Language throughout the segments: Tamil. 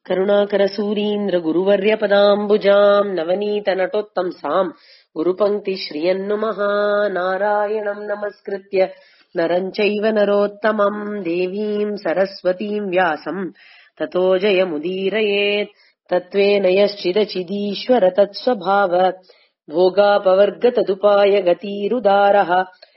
करुणाकरसूरीन्द्रगुरुवर्यपदाम्बुजाम् नवनीतनटोत्तंसाम् गुरुपङ्क्तिश्रियन्नुमः नारायणम् नमस्कृत्य नरम् चैव नरोत्तमम् देवीम् सरस्वतीम् व्यासम् ततो जयमुदीरयेत् तत्त्वेन यश्चिदचिदीश्वर तत्स्वभाव भोगापवर्गतदुपाय गतीरुदारः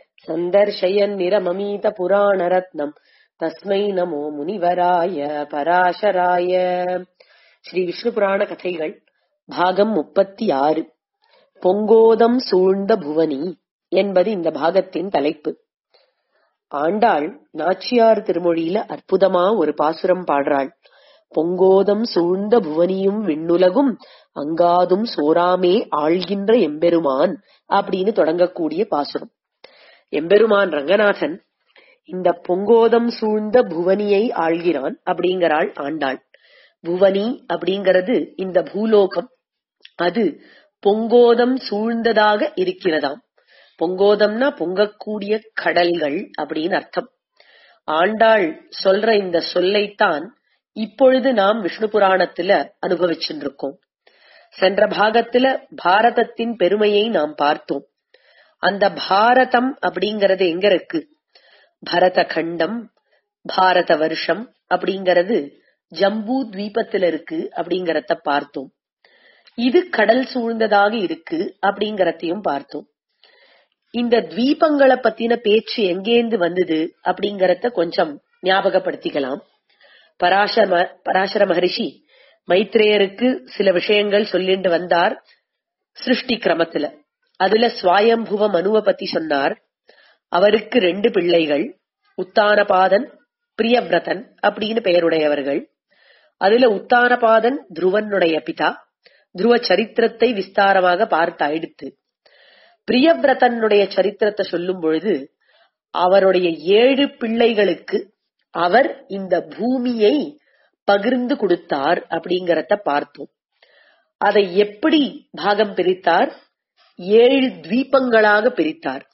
सन्दर्शयन्निरममीतपुराणरत्नम् தஸ்மை நமோ முனிவராய பராசராய ஸ்ரீ விஷ்ணு புராண கதைகள் பாகம் முப்பத்தி ஆறு பொங்கோதம் சூழ்ந்த புவனி என்பது இந்த பாகத்தின் தலைப்பு ஆண்டாள் நாச்சியார் திருமொழியில அற்புதமா ஒரு பாசுரம் பாடுறாள் பொங்கோதம் சூழ்ந்த புவனியும் விண்ணுலகும் அங்காதும் சோராமே ஆள்கின்ற எம்பெருமான் அப்படின்னு தொடங்கக்கூடிய பாசுரம் எம்பெருமான் ரங்கநாதன் இந்த பொங்கோதம் சூழ்ந்த புவனியை ஆள்கிறான் அப்படிங்கிறாள் ஆண்டாள் புவனி அப்படிங்கிறது இந்த பூலோகம் அது பொங்கோதம் சூழ்ந்ததாக இருக்கிறதாம் பொங்கோதம்னா பொங்கக்கூடிய கடல்கள் அப்படின்னு அர்த்தம் ஆண்டாள் சொல்ற இந்த சொல்லைத்தான் இப்பொழுது நாம் விஷ்ணு புராணத்துல அனுபவிச்சுட்டு இருக்கோம் சென்ற பாகத்துல பாரதத்தின் பெருமையை நாம் பார்த்தோம் அந்த பாரதம் அப்படிங்கறது எங்க இருக்கு பரத கண்டம் பாரத வருஷம் அப்படிங்கறது ஜம்பூ தீபத்துல இருக்கு அப்படிங்கறத பார்த்தோம் இது கடல் சூழ்ந்ததாக இருக்கு அப்படிங்கறதையும் பார்த்தோம் இந்த தீபங்களை பத்தின பேச்சு எங்கேந்து வந்தது அப்படிங்கறத கொஞ்சம் ஞாபகப்படுத்திக்கலாம் பராசர பராசர மகரிஷி மைத்ரேயருக்கு சில விஷயங்கள் சொல்லிட்டு வந்தார் சிருஷ்டி கிரமத்துல அதுல சுவாயம்புவ மனுவ பத்தி சொன்னார் அவருக்கு ரெண்டு பிள்ளைகள் உத்தானபாதன் பிரியவிரதன் அப்படின்னு பெயருடையவர்கள் அதுல உத்தானபாதன் துருவனுடைய பிதா துருவ சரித்திரத்தை விஸ்தாரமாக பார்த்தாயிடுத்து பிரியவிரதனுடைய சரித்திரத்தை சொல்லும் பொழுது அவருடைய ஏழு பிள்ளைகளுக்கு அவர் இந்த பூமியை பகிர்ந்து கொடுத்தார் அப்படிங்கறத பார்த்தோம் அதை எப்படி பாகம் பிரித்தார் ஏழு தீபங்களாக பிரித்தார்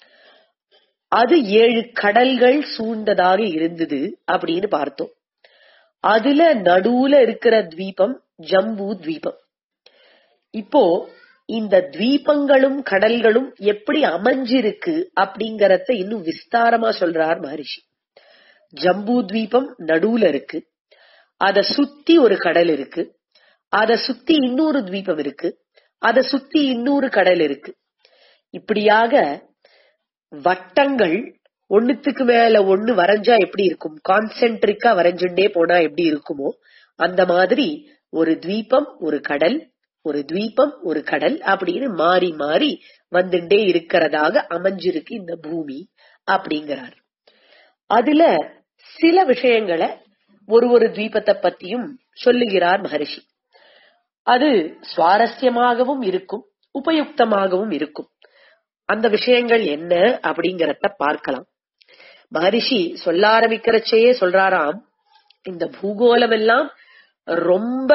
அது ஏழு கடல்கள் சூழ்ந்ததாக இருந்தது அப்படின்னு பார்த்தோம் அதுல நடுவுல இருக்கிற தீபம் ஜம்பூ தீபம் இப்போ இந்த தீபங்களும் கடல்களும் எப்படி அமைஞ்சிருக்கு அப்படிங்கறத இன்னும் விஸ்தாரமா சொல்றார் மகரிஷி ஜம்பூ தீபம் நடுவுல இருக்கு அத சுத்தி ஒரு கடல் இருக்கு அத சுத்தி இன்னொரு தீபம் இருக்கு அத சுத்தி இன்னொரு கடல் இருக்கு இப்படியாக வட்டங்கள் ஒண்ணுத்துக்கு மேல ஒண்ணு வரைஞ்சா எப்படி இருக்கும் கான்சென்ட்ரிக்கா வரைஞ்சுட்டே போனா எப்படி இருக்குமோ அந்த மாதிரி ஒரு தீபம் ஒரு கடல் ஒரு தீபம் ஒரு கடல் அப்படின்னு மாறி மாறி வந்துட்டே இருக்கிறதாக அமைஞ்சிருக்கு இந்த பூமி அப்படிங்கிறார் அதுல சில விஷயங்களை ஒரு ஒரு தீபத்தை பத்தியும் சொல்லுகிறார் மகரிஷி அது சுவாரஸ்யமாகவும் இருக்கும் உபயுக்தமாகவும் இருக்கும் அந்த விஷயங்கள் என்ன அப்படிங்கறத பார்க்கலாம் மகரிஷி சொல்ல ஆரம்பிக்கிறச்சேயே சொல்றாராம் இந்த பூகோளம் எல்லாம் ரொம்ப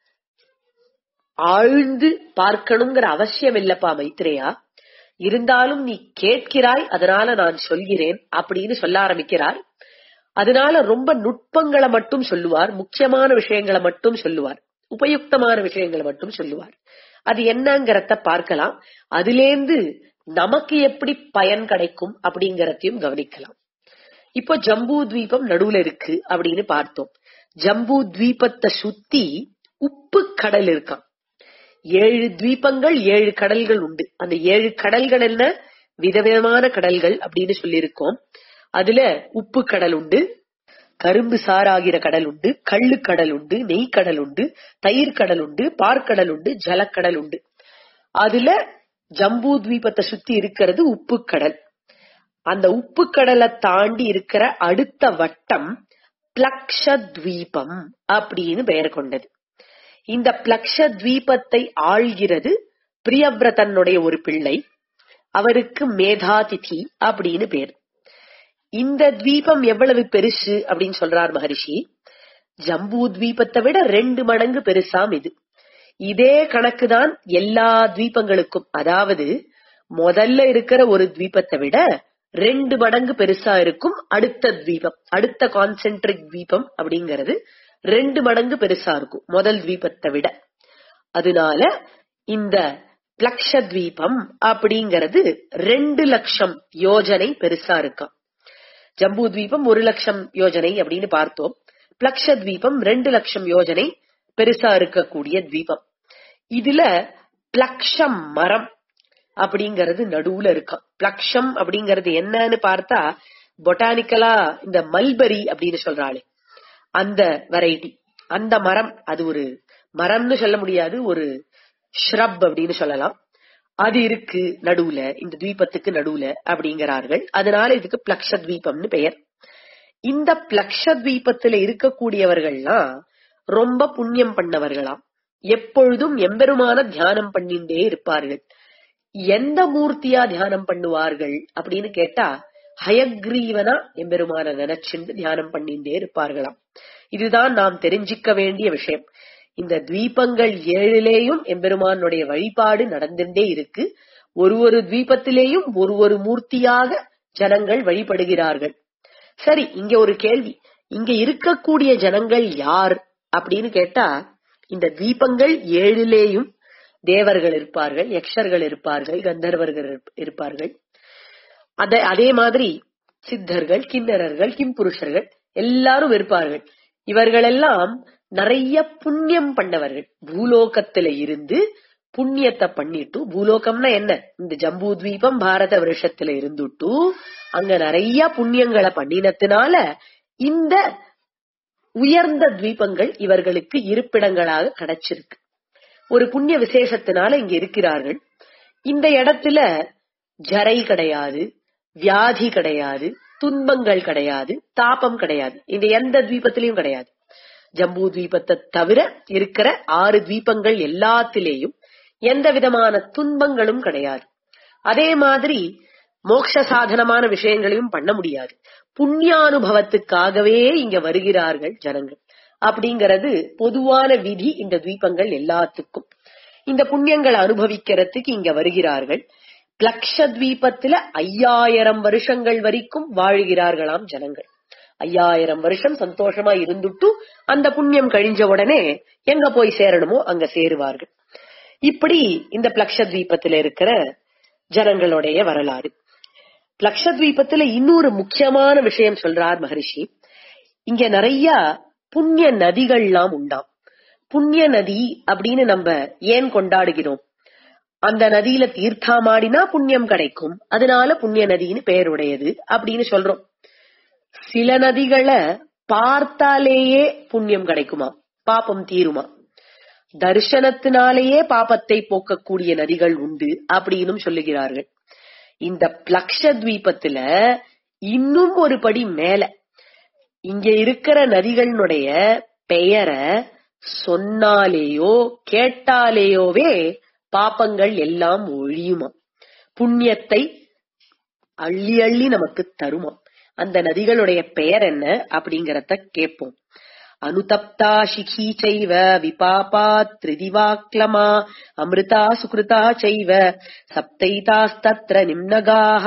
ஆழ்ந்து பார்க்கணுங்கிற அவசியம் இல்லப்பா மைத்ரேயா இருந்தாலும் நீ கேட்கிறாய் அதனால நான் சொல்கிறேன் அப்படின்னு சொல்ல ஆரம்பிக்கிறார் அதனால ரொம்ப நுட்பங்களை மட்டும் சொல்லுவார் முக்கியமான விஷயங்களை மட்டும் சொல்லுவார் உபயுக்தமான விஷயங்களை மட்டும் சொல்லுவார் அது என்னங்கறத பார்க்கலாம் அதுலேந்து நமக்கு எப்படி பயன் கிடைக்கும் அப்படிங்கறதையும் கவனிக்கலாம் இப்போ ஜம்பூ தீபம் நடுவுல இருக்கு அப்படின்னு பார்த்தோம் ஜம்பூ தீபத்தை சுத்தி உப்பு கடல் இருக்கான் ஏழு தீபங்கள் ஏழு கடல்கள் உண்டு அந்த ஏழு கடல்கள் என்ன விதவிதமான கடல்கள் அப்படின்னு சொல்லியிருக்கோம் அதுல உப்பு கடல் உண்டு கரும்பு சாராகிற கடல் உண்டு கள்ளு கடல் உண்டு நெய் கடல் உண்டு தயிர் கடல் உண்டு பார்க்கடல் உண்டு ஜலக்கடல் உண்டு அதுல ஜம்பூ தீபத்தை சுத்தி இருக்கிறது உப்பு கடல் அந்த உப்பு கடலை தாண்டி இருக்கிற அடுத்த வட்டம் பிளக்ஷ தீபம் அப்படின்னு பெயர் கொண்டது இந்த பிளக்ஷ தீபத்தை ஆள்கிறது பிரியவிரதனுடைய ஒரு பிள்ளை அவருக்கு மேதாதிதி அப்படின்னு பேர் இந்த தீபம் எவ்வளவு பெருசு அப்படின்னு சொல்றார் மகரிஷி ஜம்பூ தீபத்தை விட ரெண்டு மடங்கு பெருசாம் இது இதே கணக்குதான் எல்லா தீபங்களுக்கும் அதாவது முதல்ல இருக்கிற ஒரு தீபத்தை விட ரெண்டு மடங்கு பெருசா இருக்கும் அடுத்த தீபம் அடுத்த கான்சென்ட்ரிக் தீபம் அப்படிங்கிறது ரெண்டு மடங்கு பெருசா இருக்கும் முதல் தீபத்தை விட அதனால இந்த பிளக்ஷத்வீபம் அப்படிங்கிறது ரெண்டு லட்சம் யோஜனை பெருசா இருக்காம் ஜம்பு தீபம் ஒரு லட்சம் யோஜனை அப்படின்னு பார்த்தோம் பிளக்ஷத்வீபம் ரெண்டு லட்சம் யோஜனை பெருசா இருக்கக்கூடிய தீபம் இதுல பிளக்ஷம் மரம் அப்படிங்கறது நடுவுல இருக்காம் பிளக்ஷம் அப்படிங்கறது என்னன்னு பார்த்தா பொட்டானிக்கலா இந்த மல்பரி அப்படின்னு சொல்றாளே அந்த வெரைட்டி அந்த மரம் அது ஒரு மரம்னு சொல்ல முடியாது ஒரு ஷ்ரப் அப்படின்னு சொல்லலாம் அது இருக்கு நடுவுல இந்த தீபத்துக்கு நடுவுல அப்படிங்கிறார்கள் அதனால இதுக்கு பிளக்ஷ தீபம்னு பெயர் இந்த பிளக்ஷ தீபத்துல இருக்கக்கூடியவர்கள்லாம் ரொம்ப புண்ணியம் பண்ணவர்களாம் எப்பொழுதும் எம்பெருமான தியானம் பண்ணிண்டே இருப்பார்கள் எந்த மூர்த்தியா தியானம் பண்ணுவார்கள் அப்படின்னு கேட்டா ஹயக்ரீவனா எம்பெருமான நினைச்சுண்டு தியானம் பண்ணிண்டே இருப்பார்களாம் இதுதான் நாம் தெரிஞ்சிக்க வேண்டிய விஷயம் இந்த தீபங்கள் ஏழிலேயும் எம்பெருமானுடைய வழிபாடு நடந்துட்டே இருக்கு ஒரு ஒரு தீபத்திலேயும் ஒரு ஒரு மூர்த்தியாக ஜனங்கள் வழிபடுகிறார்கள் சரி இங்க ஒரு கேள்வி இங்க இருக்கக்கூடிய ஜனங்கள் யார் அப்படின்னு கேட்டா இந்த தீபங்கள் ஏழிலேயும் தேவர்கள் இருப்பார்கள் யக்ஷர்கள் இருப்பார்கள் கந்தர்வர்கள் இருப்பார்கள் அத அதே மாதிரி சித்தர்கள் கிண்ணறர்கள் கிம்புருஷர்கள் எல்லாரும் இருப்பார்கள் இவர்களெல்லாம் நிறைய புண்ணியம் பண்ணவர்கள் பூலோகத்துல இருந்து புண்ணியத்தை பண்ணிட்டு பூலோகம்னா என்ன இந்த ஜம்பு தீபம் பாரத வருஷத்துல இருந்துட்டு அங்க நிறைய புண்ணியங்களை பண்ணினத்தினால இந்த உயர்ந்த தீபங்கள் இவர்களுக்கு இருப்பிடங்களாக கிடைச்சிருக்கு ஒரு புண்ணிய விசேஷத்தினால இங்க இருக்கிறார்கள் இந்த இடத்துல ஜரை கிடையாது வியாதி கிடையாது துன்பங்கள் கிடையாது தாபம் கிடையாது இந்த எந்த தீபத்திலையும் கிடையாது ஜம்பு தீபத்தை தவிர இருக்கிற ஆறு தீபங்கள் எல்லாத்திலேயும் எந்த விதமான துன்பங்களும் கிடையாது அதே மாதிரி மோட்ச சாதனமான விஷயங்களையும் பண்ண முடியாது புண்ணியானுபவத்துக்காகவே இங்க வருகிறார்கள் ஜனங்கள் அப்படிங்கறது பொதுவான விதி இந்த தீபங்கள் எல்லாத்துக்கும் இந்த புண்ணியங்களை அனுபவிக்கிறதுக்கு இங்க வருகிறார்கள் லக்ஷத்வீபத்துல ஐயாயிரம் வருஷங்கள் வரைக்கும் வாழ்கிறார்களாம் ஜனங்கள் ஐயாயிரம் வருஷம் சந்தோஷமா இருந்துட்டு அந்த புண்ணியம் கழிஞ்ச உடனே எங்க போய் சேரணுமோ அங்க சேருவார்கள் இப்படி இந்த பிளக்ஷத்வீபத்துல இருக்கிற ஜனங்களுடைய வரலாறு பிளக்ஷத்வீபத்துல இன்னொரு முக்கியமான விஷயம் சொல்றார் மகரிஷி இங்க நிறைய புண்ணிய நதிகள்லாம் உண்டாம் புண்ணிய நதி அப்படின்னு நம்ம ஏன் கொண்டாடுகிறோம் அந்த நதியில தீர்த்தாமாடினா புண்ணியம் கிடைக்கும் அதனால புண்ணிய நதின்னு பெயருடையது அப்படின்னு சொல்றோம் சில நதிகளை பார்த்தாலேயே புண்ணியம் கிடைக்குமா பாப்பம் தீருமா தரிசனத்தினாலேயே பாப்பத்தை போக்கக்கூடிய நதிகள் உண்டு அப்படின்னு சொல்லுகிறார்கள் இந்த பிளக்ஷத்வீபத்துல இன்னும் ஒரு படி மேல இங்க இருக்கிற நதிகளினுடைய பெயரை சொன்னாலேயோ கேட்டாலேயோவே பாப்பங்கள் எல்லாம் ஒழியுமா புண்ணியத்தை அள்ளி அள்ளி நமக்கு தருமா அந்த நதிகளுடைய பெயர் என்ன அப்படிங்கறத கேட்போம் அனுதப்தா சிகி சைவ விபாபா திரிதிவாக்லமா அமிர்தா சுகிருதா சைவ சப்தைதாஸ்தத்ர நிம்னகாக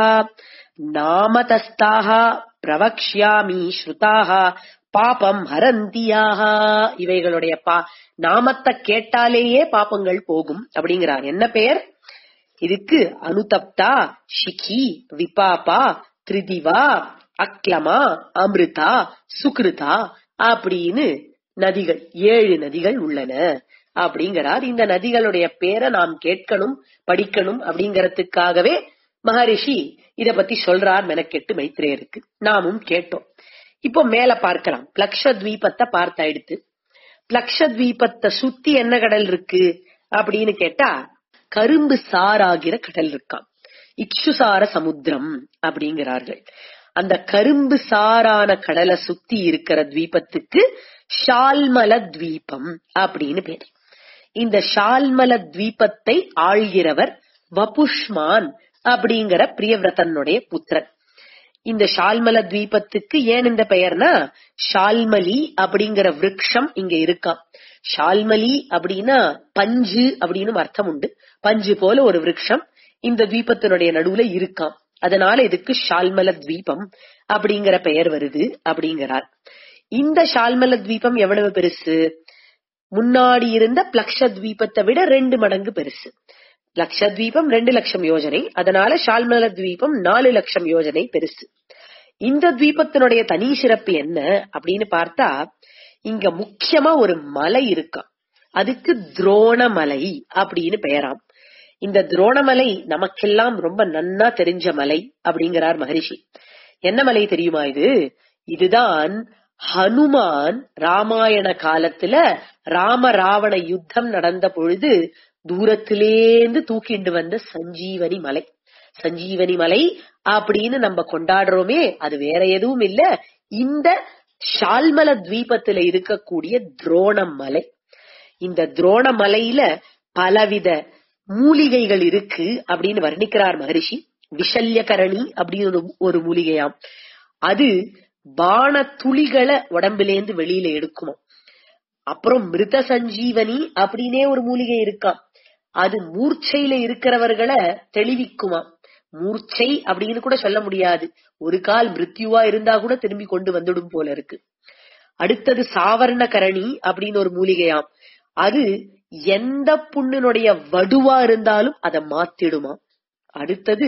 நாமதஸ்தாக பிரவக்ஷ்யாமி ஸ்ருதாக பாபம் ஹரந்தியாக இவைகளுடைய பா நாமத்தை கேட்டாலேயே பாப்பங்கள் போகும் அப்படிங்கிறார் என்ன பெயர் இதுக்கு அனுதப்தா ஷிகி விபாபா திரிதிவா அக்லமா அமிர்தா சுக்ருதா அப்படின்னு நதிகள் ஏழு நதிகள் உள்ளன அப்படிங்கிறார் இந்த நதிகளுடைய பேரை நாம் கேட்கணும் படிக்கணும் அப்படிங்கறதுக்காகவே மகரிஷி இத பத்தி சொல்றார் மெனக்கெட்டு மைத்ரேயருக்கு நாமும் கேட்டோம் இப்போ மேல பார்க்கலாம் பிளக்ஷத்வீபத்தை பார்த்தாயிடுத்து பிளக்ஷத்வீபத்தை சுத்தி என்ன கடல் இருக்கு அப்படின்னு கேட்டா கரும்பு சாராகிற கடல் இருக்காம் இக்ஷுசார சமுத்திரம் அப்படிங்கிறார்கள் அந்த கரும்பு சாரான கடலை சுத்தி இருக்கிற தீபத்துக்கு ஷால்மல தீபம் அப்படின்னு பேர் இந்த ஷால்மல தீபத்தை ஆள்கிறவர் வபுஷ்மான் அப்படிங்கிற பிரியவிரதனுடைய புத்திரன் இந்த ஷால்மல தீபத்துக்கு ஏன் இந்த பெயர்னா ஷால்மலி அப்படிங்கிற விருட்சம் இங்க இருக்காம் ஷால்மலி அப்படின்னா பஞ்சு அப்படின்னு அர்த்தம் உண்டு பஞ்சு போல ஒரு விருட்சம் இந்த தீபத்தினுடைய நடுவுல இருக்காம் அதனால இதுக்கு ஷால்மல தீபம் அப்படிங்கிற பெயர் வருது அப்படிங்கிறார் இந்த ஷால்மல தீபம் எவ்வளவு பெருசு முன்னாடி இருந்த பிளக்ஷ தீபத்தை விட ரெண்டு மடங்கு பெருசு லக்ஷ தீபம் ரெண்டு லட்சம் யோஜனை அதனால ஷால்மல தீபம் நாலு லட்சம் யோஜனை பெருசு இந்த தீபத்தினுடைய தனி சிறப்பு என்ன அப்படின்னு பார்த்தா இங்க முக்கியமா ஒரு மலை இருக்கா அதுக்கு துரோணமலை அப்படின்னு பெயராம் இந்த துரோணமலை நமக்கெல்லாம் ரொம்ப நன்னா தெரிஞ்ச மலை அப்படிங்கிறார் மகரிஷி என்ன மலை தெரியுமா இது இதுதான் ஹனுமான் ராமாயண காலத்துல ராம ராவண யுத்தம் நடந்த பொழுது தூரத்திலேந்து தூக்கிண்டு வந்த சஞ்சீவனி மலை சஞ்சீவனி மலை அப்படின்னு நம்ம கொண்டாடுறோமே அது வேற எதுவும் இல்ல இந்த ஷால்மல தீபத்துல இருக்கக்கூடிய துரோணம் மலை இந்த துரோண மலையில பலவித மூலிகைகள் இருக்கு அப்படின்னு வர்ணிக்கிறார் மகரிஷி விஷல்யகரணி அப்படின்னு ஒரு ஒரு மூலிகையாம் அது பான துளிகளை உடம்பிலேந்து வெளியில எடுக்குமா அப்புறம் மிருத சஞ்சீவனி அப்படின்னே ஒரு மூலிகை இருக்காம் அது மூர்ச்சையில இருக்கிறவர்களை தெளிவிக்குமா மூர்ச்சை அப்படின்னு கூட சொல்ல முடியாது ஒரு கால் மிருத்யுவா இருந்தா கூட திரும்பி கொண்டு வந்துடும் போல இருக்கு அடுத்தது சாவர்ண கரணி அப்படின்னு ஒரு மூலிகையாம் அது எந்த புண்ணினுடைய வடுவா இருந்தாலும் அதை மாத்திடுமா அடுத்தது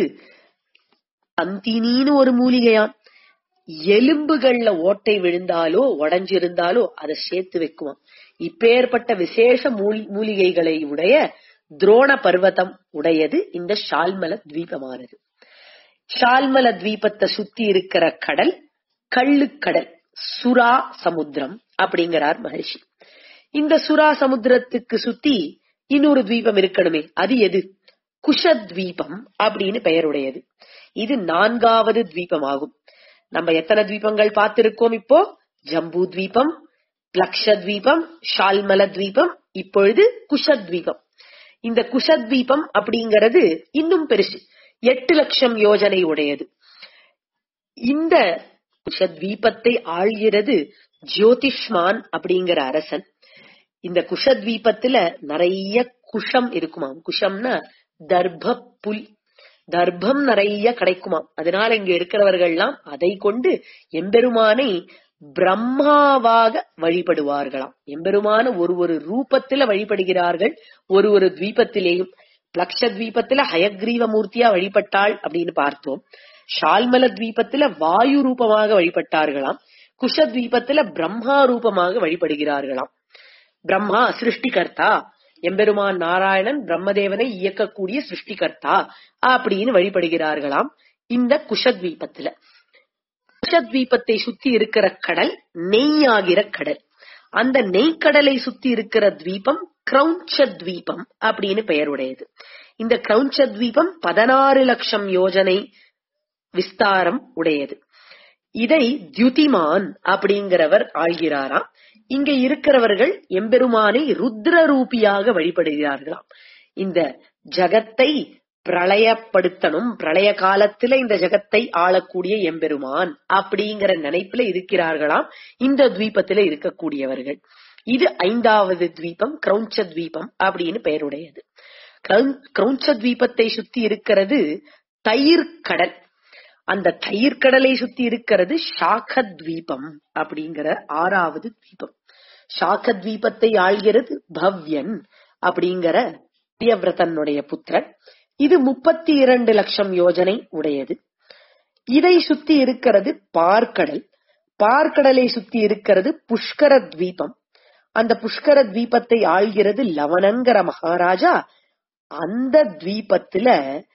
அந்தினின்னு ஒரு மூலிகையாம் எலும்புகள்ல ஓட்டை விழுந்தாலோ உடஞ்சிருந்தாலோ அதை சேர்த்து வைக்குமாம் இப்பேற்பட்ட விசேஷ மூலி- மூலிகைகளை உடைய துரோண பர்வதம் உடையது இந்த ஷால்மல தீபமானது ஷால்மல தீபத்தை சுத்தி இருக்கிற கடல் கள்ளுக்கடல் சுறா சமுத்திரம் அப்படிங்கிறார் மகர்ஷி இந்த சுறா சமுத்திரத்துக்கு சுத்தி இன்னொரு தீபம் இருக்கணுமே அது எது குஷத்வீபம் அப்படின்னு பெயருடையது இது நான்காவது தீபம் ஆகும் நம்ம எத்தனை தீபங்கள் பார்த்திருக்கோம் இப்போ ஜம்பு தீபம் லக்ஷத்வீபம் ஷால்மல தீபம் இப்பொழுது குஷத்வீபம் இந்த குஷத்வீபம் அப்படிங்கிறது இன்னும் பெருசு எட்டு லட்சம் யோஜனை உடையது இந்த குஷத்வீபத்தை ஆள்கிறது ஜோதிஷ்மான் அப்படிங்கிற அரசன் இந்த குஷத்வீபத்துல நிறைய குஷம் இருக்குமாம் குஷம்னா தர்ப்ப புல் தர்ப்பம் நிறைய கிடைக்குமாம் அதனால இங்க இருக்கிறவர்கள்லாம் அதை கொண்டு எம்பெருமானை பிரம்மாவாக வழிபடுவார்களாம் எம்பெருமான ஒரு ஒரு ரூபத்துல வழிபடுகிறார்கள் ஒரு ஒரு தீபத்திலேயும் லக்ஷ தீபத்துல ஹயக்ரீவ மூர்த்தியா வழிபட்டாள் அப்படின்னு பார்த்தோம் ஷால்மல தீபத்துல வாயு ரூபமாக வழிபட்டார்களாம் குஷ தீபத்துல பிரம்மா ரூபமாக வழிபடுகிறார்களாம் பிரம்மா சிருஷ்டிகர்த்தா எம்பெருமான் நாராயணன் பிரம்மதேவனை இயக்கக்கூடிய சிருஷ்டிகர்த்தா அப்படின்னு வழிபடுகிறார்களாம் இந்த குஷத்வீபத்துல குஷத்வீபத்தை சுத்தி இருக்கிற கடல் நெய்யாகிற கடல் அந்த நெய்க்கடலை சுத்தி இருக்கிற தீபம் கிரௌஞ்ச தீபம் அப்படின்னு பெயருடையது இந்த கிரௌஞ்ச தீபம் பதினாறு லட்சம் யோஜனை விஸ்தாரம் உடையது இதை தியுதிமான் அப்படிங்கிறவர் ஆள்கிறாராம் இங்க இருக்கிறவர்கள் எம்பெருமானை ருத்ர ரூபியாக வழிபடுகிறார்களாம் இந்த ஜகத்தை பிரளயப்படுத்தணும் பிரளய காலத்துல இந்த ஜகத்தை ஆளக்கூடிய எம்பெருமான் அப்படிங்கிற நினைப்புல இருக்கிறார்களாம் இந்த தீபத்துல இருக்கக்கூடியவர்கள் இது ஐந்தாவது தீபம் கிரௌஞ்ச தீபம் அப்படின்னு பெயருடையது கிரௌஞ்ச தீபத்தை சுத்தி இருக்கிறது தயிர் கடல் அந்த தயிர் கடலை சுத்தி இருக்கிறது ஷாக தீபம் அப்படிங்கிற ஆறாவது தீபம் ஷாக தீபத்தை ஆள்கிறது பவ்யன் அப்படிங்கிற பிரியவிரதனுடைய புத்திரன் இது முப்பத்தி இரண்டு லட்சம் யோஜனை உடையது இதை சுத்தி இருக்கிறது பார்க்கடல் பார்க்கடலை சுத்தி இருக்கிறது புஷ்கர தீபம் அந்த புஷ்கர தீபத்தை ஆள்கிறது லவணங்கிற மகாராஜா அந்த தீபத்துல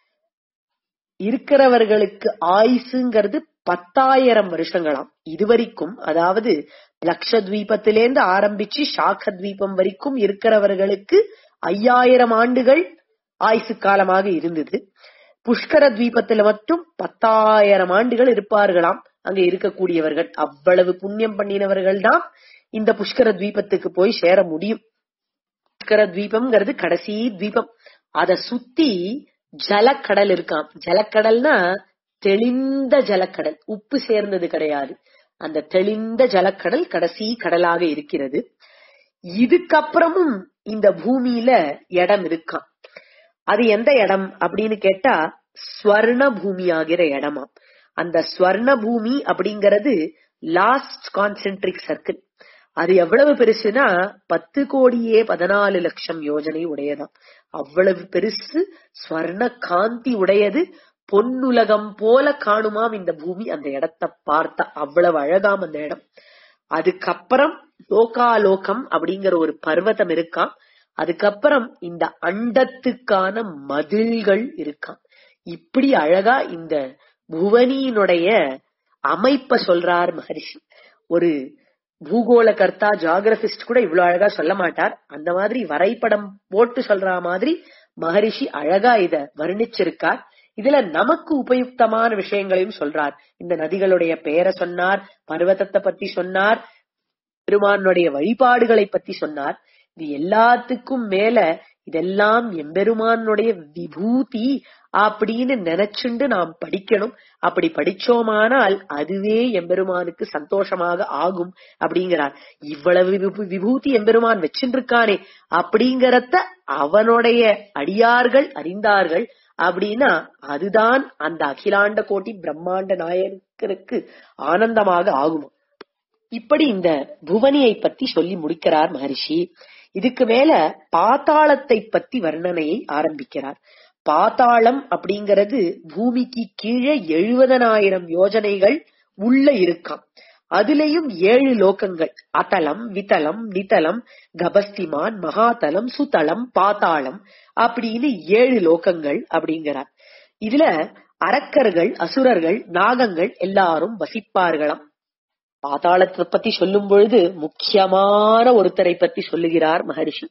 இருக்கிறவர்களுக்கு ஆயுசுங்கிறது பத்தாயிரம் வருஷங்களாம் இதுவரைக்கும் அதாவது லக்ஷத்வீபத்திலேந்து ஆரம்பிச்சு ஷாக தீபம் வரைக்கும் இருக்கிறவர்களுக்கு ஐயாயிரம் ஆண்டுகள் ஆயுசு காலமாக இருந்தது புஷ்கர தீபத்துல மட்டும் பத்தாயிரம் ஆண்டுகள் இருப்பார்களாம் அங்க இருக்கக்கூடியவர்கள் அவ்வளவு புண்ணியம் பண்ணினவர்கள் தான் இந்த புஷ்கர தீபத்துக்கு போய் சேர முடியும் புஷ்கர தீபம்ங்கிறது கடைசி தீபம் அத சுத்தி ஜலக்கடல் இருக்காம் ஜலக்கடல்னா தெளிந்த ஜலக்கடல் உப்பு சேர்ந்தது கிடையாது அந்த தெளிந்த ஜலக்கடல் கடைசி கடலாக இருக்கிறது இதுக்கப்புறமும் இந்த பூமியில இடம் இருக்காம் அது எந்த இடம் அப்படின்னு கேட்டா ஸ்வர்ண பூமி ஆகிற இடமா அந்த ஸ்வர்ண பூமி அப்படிங்கிறது லாஸ்ட் கான்சென்ட்ரிக் சர்க்கிள் அது எவ்வளவு பெருசுனா பத்து கோடியே பதினாலு லட்சம் யோஜனை உடையதாம் அவ்வளவு பெருசு ஸ்வர்ண காந்தி உடையது பொன்னுலகம் போல காணுமாம் இந்த பூமி அந்த இடத்தை பார்த்தா அவ்வளவு அழகாம் அந்த இடம் அதுக்கப்புறம் லோகாலோகம் அப்படிங்கிற ஒரு பர்வதம் இருக்காம் அதுக்கப்புறம் இந்த அண்டத்துக்கான மதில்கள் இருக்காம் இப்படி அழகா இந்த புவனியினுடைய அமைப்ப சொல்றார் மகரிஷி ஒரு பூகோள கர்த்தா ஜாகிரபிஸ்ட் கூட இவ்வளவு அழகா சொல்ல மாட்டார் அந்த மாதிரி வரைபடம் போட்டு சொல்ற மாதிரி மகரிஷி அழகா இத வர்ணிச்சிருக்கார் இதுல நமக்கு உபயுக்தமான விஷயங்களையும் சொல்றார் இந்த நதிகளுடைய பெயரை சொன்னார் பர்வதத்தை பத்தி சொன்னார் பெருமானுடைய வழிபாடுகளை பத்தி சொன்னார் இது எல்லாத்துக்கும் மேல இதெல்லாம் எம்பெருமானுடைய விபூதி அப்படின்னு நினைச்சுண்டு நாம் படிக்கணும் அப்படி படிச்சோமானால் அதுவே எம்பெருமானுக்கு சந்தோஷமாக ஆகும் அப்படிங்கிறார் இவ்வளவு விபூ- விபூதி எம்பெருமான் வச்சிருக்கானே அப்படிங்கறத அவனுடைய அடியார்கள் அறிந்தார்கள் அப்படின்னா அதுதான் அந்த அகிலாண்ட கோட்டி பிரம்மாண்ட நாயகருக்கு ஆனந்தமாக ஆகும் இப்படி இந்த புவனியை பத்தி சொல்லி முடிக்கிறார் மகரிஷி இதுக்கு மேல பாதாளத்தை பத்தி வர்ணனையை ஆரம்பிக்கிறார் பாதாளம் அப்படிங்கிறது பூமிக்கு கீழே எழுபதனாயிரம் யோஜனைகள் உள்ள இருக்காம் அதுலயும் ஏழு லோகங்கள் அதலம் விதலம் நிதலம் கபஸ்திமான் மகாதலம் சுதலம் பாதாளம் அப்படின்னு ஏழு லோகங்கள் அப்படிங்கிறார் இதுல அரக்கர்கள் அசுரர்கள் நாகங்கள் எல்லாரும் வசிப்பார்களாம் பாதாளத்தை பத்தி சொல்லும் பொழுது முக்கியமான ஒருத்தரை பத்தி சொல்லுகிறார் மகரிஷி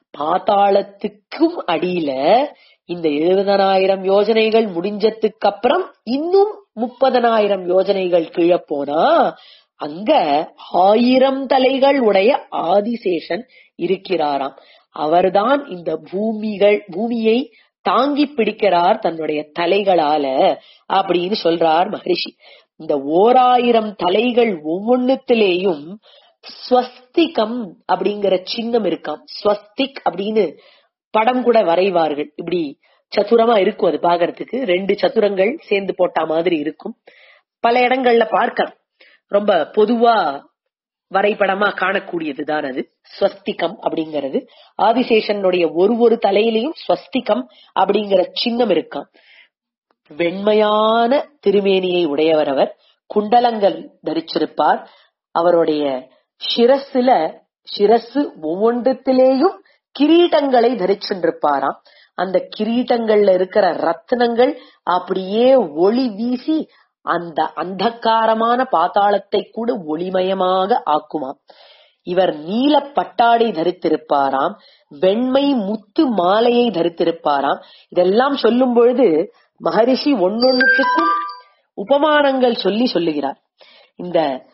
பாதாளத்துக்கும் அடியில இந்த எழுபதனாயிரம் யோஜனைகள் முடிஞ்சதுக்கு அப்புறம் இன்னும் முப்பதனாயிரம் யோஜனைகள் கீழே போனா அங்க ஆயிரம் தலைகள் உடைய ஆதிசேஷன் இருக்கிறாராம் அவர்தான் இந்த பூமிகள் பூமியை தாங்கி பிடிக்கிறார் தன்னுடைய தலைகளால அப்படின்னு சொல்றார் மகரிஷி இந்த ஓராயிரம் தலைகள் ஒவ்வொன்னுத்திலேயும் ஸ்வஸ்திகம் அப்படிங்கிற சின்னம் இருக்காம் ஸ்வஸ்திக் அப்படின்னு படம் கூட வரைவார்கள் இப்படி சதுரமா இருக்கும் அது பாக்குறதுக்கு ரெண்டு சதுரங்கள் சேர்ந்து போட்ட மாதிரி இருக்கும் பல இடங்கள்ல பார்க்கலாம் ரொம்ப பொதுவா வரைபடமா காணக்கூடியதுதான் அது ஸ்வஸ்திகம் அப்படிங்கிறது ஆதிசேஷனுடைய ஒரு ஒரு தலையிலையும் ஸ்வஸ்திகம் அப்படிங்கிற சின்னம் இருக்காம் வெண்மையான திருமேனியை உடையவர் அவர் குண்டலங்கள் தரிச்சிருப்பார் அவருடைய சிரஸ்ல சிரசு ஒவ்வொன்றத்திலேயும் கிரீட்டங்களை தரிச்சிருப்பாராம் அந்த கிரீட்டங்கள்ல இருக்கிற ரத்தினங்கள் அப்படியே ஒளி வீசி அந்த அந்தக்காரமான பாதாளத்தை கூட ஒளிமயமாக ஆக்குமாம் இவர் நீல பட்டாடை தரித்திருப்பாராம் வெண்மை முத்து மாலையை தரித்திருப்பாராம் இதெல்லாம் சொல்லும் பொழுது மகரிஷி ஒன்னொன்னுத்துக்கும் உபமானங்கள் சொல்லி சொல்லுகிறார் இந்த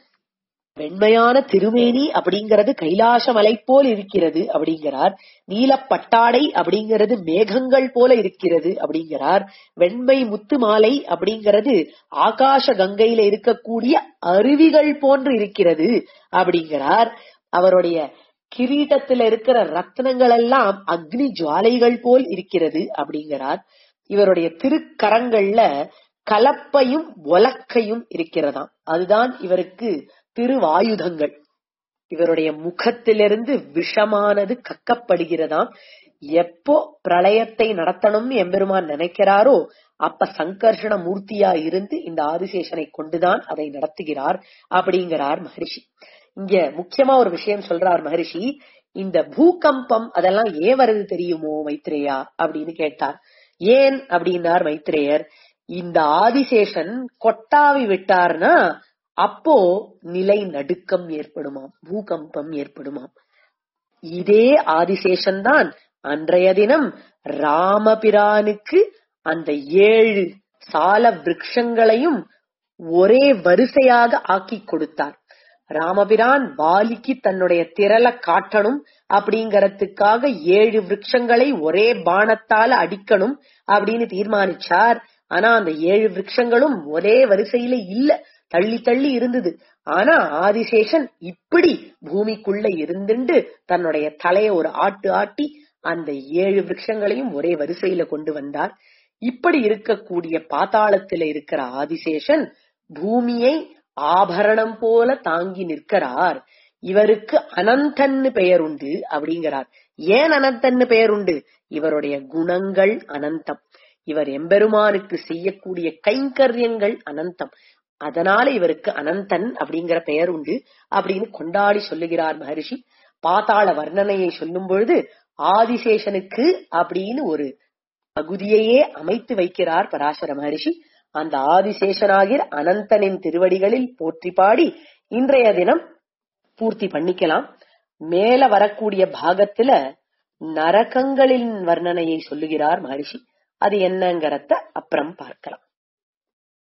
வெண்மையான திருமேனி அப்படிங்கிறது கைலாச மலை போல் இருக்கிறது அப்படிங்கிறார் நீலப்பட்டாடை அப்படிங்கிறது மேகங்கள் போல இருக்கிறது அப்படிங்கிறார் வெண்மை முத்து மாலை அப்படிங்கிறது ஆகாச கங்கையில இருக்கக்கூடிய அருவிகள் போன்று இருக்கிறது அப்படிங்கிறார் அவருடைய கிரீட்டத்துல இருக்கிற ரத்னங்கள் எல்லாம் அக்னி ஜுவாலைகள் போல் இருக்கிறது அப்படிங்கிறார் இவருடைய திருக்கரங்கள்ல கலப்பையும் ஒலக்கையும் இருக்கிறதாம் அதுதான் இவருக்கு திருவாயுதங்கள் இவருடைய முகத்திலிருந்து விஷமானது கக்கப்படுகிறதாம் எப்போ பிரளயத்தை நடத்தணும்னு எம்பெருமான் நினைக்கிறாரோ அப்ப சங்கர்ஷண மூர்த்தியா இருந்து இந்த ஆதிசேஷனை கொண்டுதான் அதை நடத்துகிறார் அப்படிங்கிறார் மகரிஷி இங்க முக்கியமா ஒரு விஷயம் சொல்றார் மகரிஷி இந்த பூகம்பம் அதெல்லாம் ஏன் வருது தெரியுமோ மைத்ரேயா அப்படின்னு கேட்டார் ஏன் அப்படின்னார் மைத்ரேயர் இந்த ஆதிசேஷன் கொட்டாவி விட்டார்னா அப்போ நிலை நடுக்கம் ஏற்படுமாம் பூகம்பம் ஏற்படுமாம் இதே ஆதிசேஷன் தான் அன்றைய தினம் ராமபிரானுக்கு அந்த ஏழு சால விருட்சங்களையும் ஒரே வரிசையாக ஆக்கி கொடுத்தார் ராமபிரான் வாலிக்கு தன்னுடைய திரள காட்டணும் அப்படிங்கறதுக்காக ஏழு விருட்சங்களை ஒரே பானத்தால அடிக்கணும் அப்படின்னு தீர்மானிச்சார் ஆனா அந்த ஏழு விருட்சங்களும் ஒரே வரிசையில இல்ல தள்ளி தள்ளி இருந்தது ஆனா ஆதிசேஷன் இப்படி பூமிக்குள்ள இருந்துண்டு தன்னுடைய தலைய ஒரு ஆட்டு ஆட்டி அந்த ஏழு விருட்சங்களையும் ஒரே வரிசையில கொண்டு வந்தார் இப்படி இருக்கக்கூடிய பாதாளத்துல இருக்கிற ஆதிசேஷன் பூமியை ஆபரணம் போல தாங்கி நிற்கிறார் இவருக்கு அனந்தன்னு பெயர் உண்டு அப்படிங்கிறார் ஏன் அனந்தன்னு பெயர் உண்டு இவருடைய குணங்கள் அனந்தம் இவர் எம்பெருமானுக்கு செய்யக்கூடிய கைங்கரியங்கள் அனந்தம் அதனால இவருக்கு அனந்தன் அப்படிங்கிற பெயர் உண்டு அப்படின்னு கொண்டாடி சொல்லுகிறார் மகரிஷி பாதாள வர்ணனையை சொல்லும் பொழுது ஆதிசேஷனுக்கு அப்படின்னு ஒரு பகுதியையே அமைத்து வைக்கிறார் பராசர மகரிஷி அந்த ஆதிசேஷனாகிற அனந்தனின் திருவடிகளில் போற்றி பாடி இன்றைய தினம் பூர்த்தி பண்ணிக்கலாம் மேல வரக்கூடிய பாகத்துல நரகங்களின் வர்ணனையை சொல்லுகிறார் மகரிஷி அது என்னங்கறத அப்புறம் பார்க்கலாம்